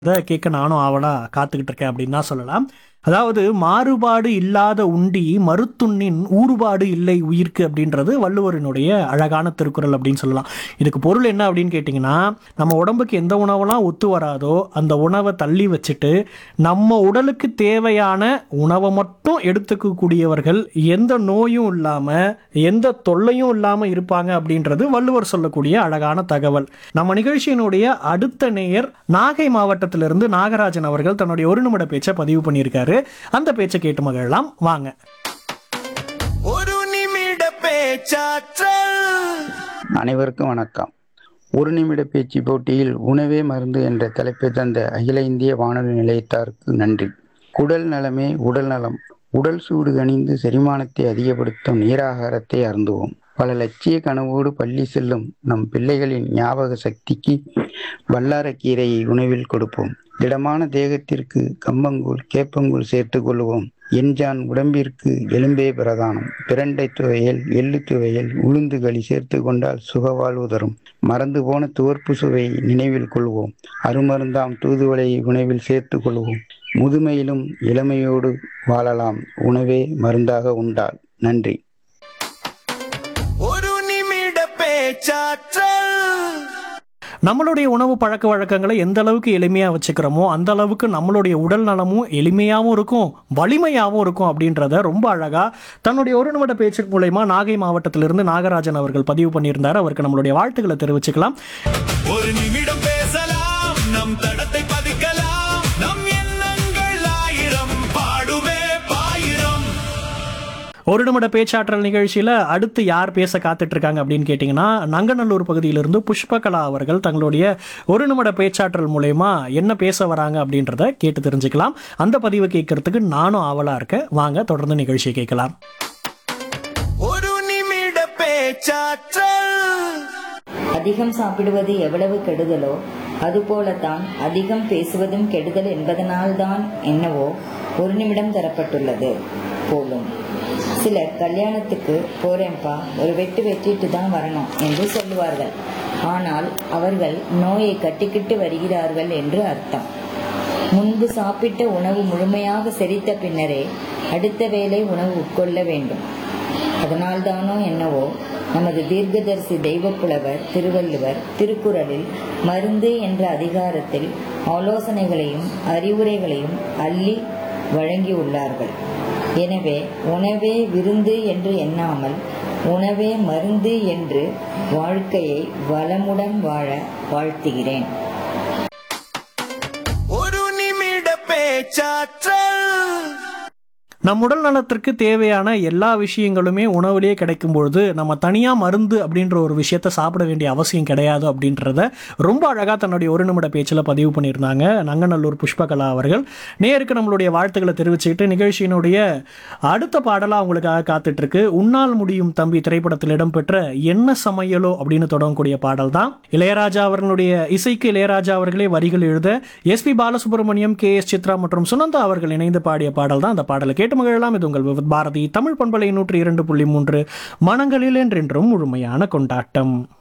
இதை கேட்க நானும் ஆவலா காத்துக்கிட்டு இருக்கேன் அப்படின்னு தான் சொல்லலாம் அதாவது மாறுபாடு இல்லாத உண்டி மறுத்துண்ணின் ஊறுபாடு இல்லை உயிர்க்கு அப்படின்றது வள்ளுவரினுடைய அழகான திருக்குறள் அப்படின்னு சொல்லலாம் இதுக்கு பொருள் என்ன அப்படின்னு கேட்டிங்கன்னா நம்ம உடம்புக்கு எந்த உணவெல்லாம் ஒத்து வராதோ அந்த உணவை தள்ளி வச்சுட்டு நம்ம உடலுக்கு தேவையான உணவை மட்டும் எடுத்துக்கக்கூடியவர்கள் எந்த நோயும் இல்லாமல் எந்த தொல்லையும் இல்லாமல் இருப்பாங்க அப்படின்றது வள்ளுவர் சொல்லக்கூடிய அழகான தகவல் நம்ம நிகழ்ச்சியினுடைய அடுத்த நேயர் நாகை மாவட்டத்திலிருந்து நாகராஜன் அவர்கள் தன்னுடைய ஒரு நிமிட பேச்சை பதிவு பண்ணியிருக்காரு அந்த பேச்சை கேட்டு மகிழலாம் வாங்க ஒரு நிமிட பேச்சாற்றல் அனைவருக்கும் வணக்கம் ஒரு நிமிட பேச்சு போட்டியில் உணவே மருந்து என்ற தலைப்பை தந்த அகில இந்திய வானொலி நிலையத்தாருக்கு நன்றி குடல் நலமே உடல் நலம் உடல் சூடு கணிந்து செரிமானத்தை அதிகப்படுத்தும் நீராகாரத்தை அருந்துவோம் பல லட்சிய கனவோடு பள்ளி செல்லும் நம் பிள்ளைகளின் ஞாபக சக்திக்கு வல்லாரக்கீரையை உணவில் கொடுப்போம் திடமான தேகத்திற்கு கம்பங்கூழ் கேப்பங்கூழ் சேர்த்துக் கொள்வோம் எஞ்சான் உடம்பிற்கு எலும்பே பிரதானம் பிரண்டை துவையல் எள்ளு துவையல் உளுந்து களி சேர்த்து கொண்டால் சுகவாழ்வு தரும் மறந்து போன துவர்ப்பு சுவையை நினைவில் கொள்வோம் அருமருந்தாம் தூதுவளையை உணவில் சேர்த்துக் கொள்வோம் முதுமையிலும் இளமையோடு வாழலாம் உணவே மருந்தாக உண்டால் நன்றி ஒரு நிமிட பேச்சாற்றல் நம்மளுடைய உணவு பழக்க வழக்கங்களை எந்த அளவுக்கு எளிமையாக வச்சுக்கிறோமோ அந்த அளவுக்கு நம்மளுடைய உடல் நலமும் எளிமையாகவும் இருக்கும் வலிமையாகவும் இருக்கும் அப்படின்றத ரொம்ப அழகா தன்னுடைய ஒரு நிமிட பேச்சு மூலயமா நாகை மாவட்டத்திலிருந்து நாகராஜன் அவர்கள் பதிவு பண்ணியிருந்தார் அவருக்கு நம்மளுடைய வாழ்த்துக்களை தெரிவிச்சுக்கலாம் ஒரு நிமிடம் பேசலாம் நம் தடத்தை பதிக்கலாம் நம் எண்ணங்கள் ஆயிரம் பாடுமே பாயிரம் ஒரு நிமிட பேச்சாற்றல் நிகழ்ச்சியில் அடுத்து யார் பேச காத்துட்டு இருக்காங்க அப்படின்னு கேட்டிங்கன்னா நங்கநல்லூர் பகுதியிலிருந்து புஷ்பகலா அவர்கள் தங்களுடைய ஒரு நிமிட பேச்சாற்றல் மூலயமா என்ன பேச வராங்க அப்படின்றத கேட்டு தெரிஞ்சுக்கலாம் அந்த பதிவை கேட்கறதுக்கு நானும் ஆவலாக இருக்கேன் வாங்க தொடர்ந்து நிகழ்ச்சியை கேட்கலாம் ஒரு நிமிட பேச்சாற்றல் அதிகம் சாப்பிடுவது எவ்வளவு கெடுதலோ அதுபோலத்தான் அதிகம் பேசுவதும் கெடுதல் என்பதனால்தான் என்னவோ ஒரு நிமிடம் தரப்பட்டுள்ளது போலும் சிலர் கல்யாணத்துக்கு போறேன்ப்பா ஒரு வெட்டு வெட்டிட்டு தான் வரணும் என்று சொல்லுவார்கள் ஆனால் அவர்கள் நோயை கட்டிக்கிட்டு வருகிறார்கள் என்று அர்த்தம் முன்பு சாப்பிட்ட உணவு முழுமையாக செரித்த பின்னரே அடுத்த வேளை உணவு உட்கொள்ள வேண்டும் அதனால்தானோ என்னவோ நமது தீர்க்கதரிசி தெய்வப்புலவர் திருவள்ளுவர் திருக்குறளில் மருந்து என்ற அதிகாரத்தில் ஆலோசனைகளையும் அறிவுரைகளையும் அள்ளி வழங்கியுள்ளார்கள் எனவே உணவே விருந்து என்று எண்ணாமல் உணவே மருந்து என்று வாழ்க்கையை வளமுடன் வாழ வாழ்த்துகிறேன் ஒரு நிமிட பேச்சாற்றல் நம் உடல் நலத்திற்கு தேவையான எல்லா விஷயங்களுமே உணவுலேயே கிடைக்கும் பொழுது நம்ம தனியாக மருந்து அப்படின்ற ஒரு விஷயத்த சாப்பிட வேண்டிய அவசியம் கிடையாது அப்படின்றத ரொம்ப அழகாக தன்னுடைய ஒரு நிமிட பேச்சில் பதிவு பண்ணியிருந்தாங்க நங்கநல்லூர் புஷ்பகலா அவர்கள் நேருக்கு நம்மளுடைய வாழ்த்துக்களை தெரிவிச்சுக்கிட்டு நிகழ்ச்சியினுடைய அடுத்த பாடலாக அவங்களுக்காக காத்துட்டு இருக்கு உன்னால் முடியும் தம்பி திரைப்படத்தில் இடம்பெற்ற என்ன சமையலோ அப்படின்னு தொடங்கக்கூடிய பாடல் தான் இளையராஜா அவர்களுடைய இசைக்கு இளையராஜா அவர்களே வரிகள் எழுத S P Balasubrahmanyam K S Chithra மற்றும் சுனந்தா அவர்கள் இணைந்து பாடிய பாடல் தான் அந்த பாடலை கேட்டு மகிழலாம் இது உங்கள் விவித் பாரதி தமிழ் பண்பலை நூற்றி இரண்டு புள்ளி மூன்று மனங்களில் என்றென்றும் முழுமையான கொண்டாட்டம்